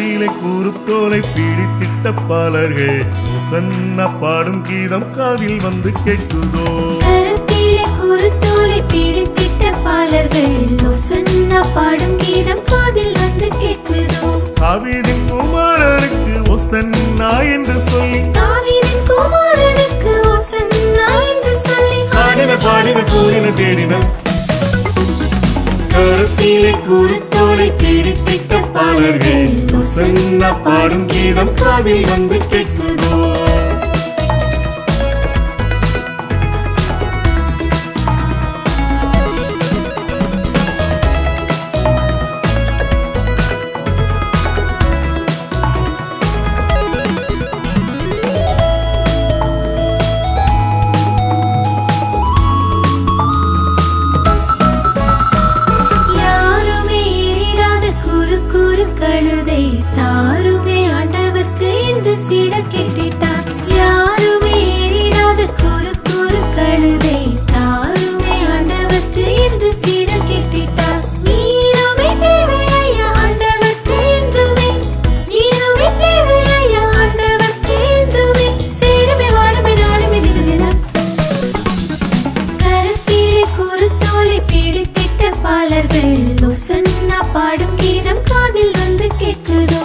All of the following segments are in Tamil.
கரத்திலே குருத்தோலை பிடித்திட்ட பாலர்கள் உசன்ன பாடும் கீதம் காதில் வந்து கேட்குதோ கரத்திலே குருத்தோலை பிடித்திட்ட பாலர்கள் ஒசன்னா பாடும் கீதம் காதில் வந்து கேட்குதோ தாவீதின் குமாரனுக்கு ஒசன்னா என்று சொல்லி தாவீதின் குமாரனுக்கு ஒசன்னா என்று சொல்லி பாடின பாடின கூடின தேடின கருத்திலே குருத்தோலை பிடித்திட்ட பாலர்கள் ஒசன்னா பாடும் கீதம் காதில் வந்து கேட்குதோ யாருமே ஏறிடாத குறு குறு கழுதை தாருமே ஆண்டவர்க்கு என்று சீட கேட்டிட்டார் யாருமே ஏறிடாத குறு குறு கழுதை தாருமே ஆண்டவர்க்கு என்று சீட கேட்டிட்டார் நீருமே தேவையா ஆண்டவர்க்கு என்றுமே நீருமே தேவையா ஆண்டவர்க்கு என்றுமே சேருமே வாருமே நாளுமே தினம் கரத்திலே குருத்தோலை பிடித்திட்ட பாலர்கள் ஒசன்னா பாடும் கீதம் காதில் வந்து கேட்குதோ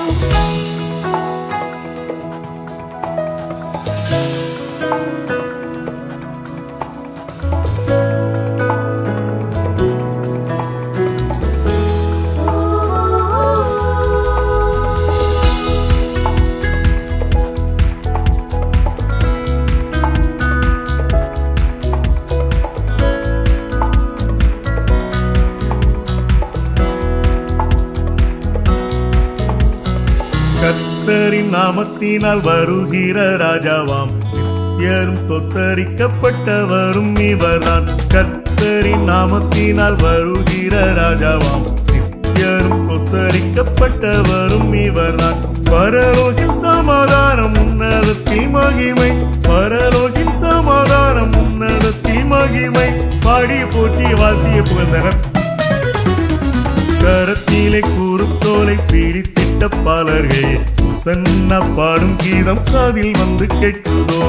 கர்த்தரின் நாமத்தினால் வருகிற ராஜாவாம் நித்தியரும் ஸ்தோத்தரிக்கப்பட்டவரும் இவர்தான் கர்த்தரின் நாமத்தினால் வருகிற ராஜாவாம் நித்தியரும் ஸ்தோத்தரிக்கப்பட்டவரும் இவர்தான் பரலோகில் சமாதானம் உன்னதத்தில் மகிமை பரலோகில் சமாதானம் உன்னதத்தில் மகிமை பாடி போற்றி வாழ்த்திய புகழ்ந்தனர் கரத்திலே குருத்தோலை பிடித்திட்ட பாலர்கள் உசன்னா பாடும் கீதம் காதில் வந்து கேட்குதோ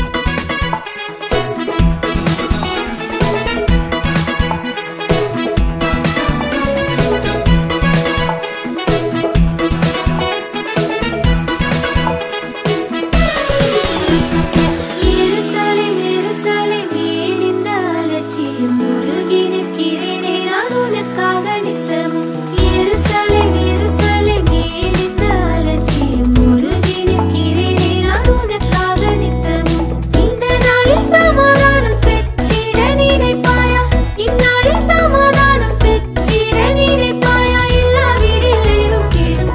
எருசலேம், எருசலேம், ஏன் இந்த அலட்சியம்? உருகி நிற்கிறேனே நான் உனக்காக நித்தமும். எருசலேம், எருசலேம், ஏன் இந்த அலட்சியம்? உருகி நிற்கிறேனே நான் உனக்காக நித்தமும். இந்த நாளில் சமாதானம் பெற்றிட நினைப்பாயா? இந்நாளில் சமாதானம் பெற்றிட நினைப்பாயா? இல்லாவிடில் கெடும்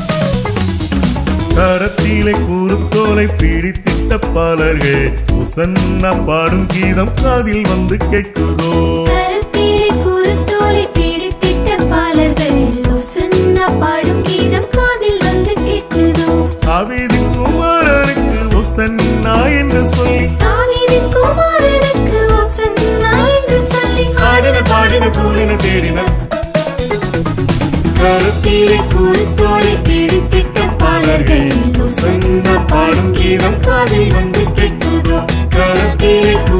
கரத்திலே குருத்தோலை பிடித்திட்ட பாலர்கள் உசன்னா பாடும் கீதம் காதில் வந்து கேட்குதோ கரத்திலே குருத்தோலை பிடித்திட்ட பாலர்கள் ஒசன்னா பாடும் கீதம் காதில் வந்து கேட்குதோ தாவீதின் குமாரனுக்கு உசன்னா என்று சொல்லி தாவீதின் குமாரனுக்கு ஒசன்னா என்று சொல்லி பாடின பாடின கூடின தேடின கருத்திலே குருத்தோலை பிடித்திட்ட பாலர்கள் உசன்னா பாடும் கீதம் காதில் வந்து கேட்குதோ கரத்திலே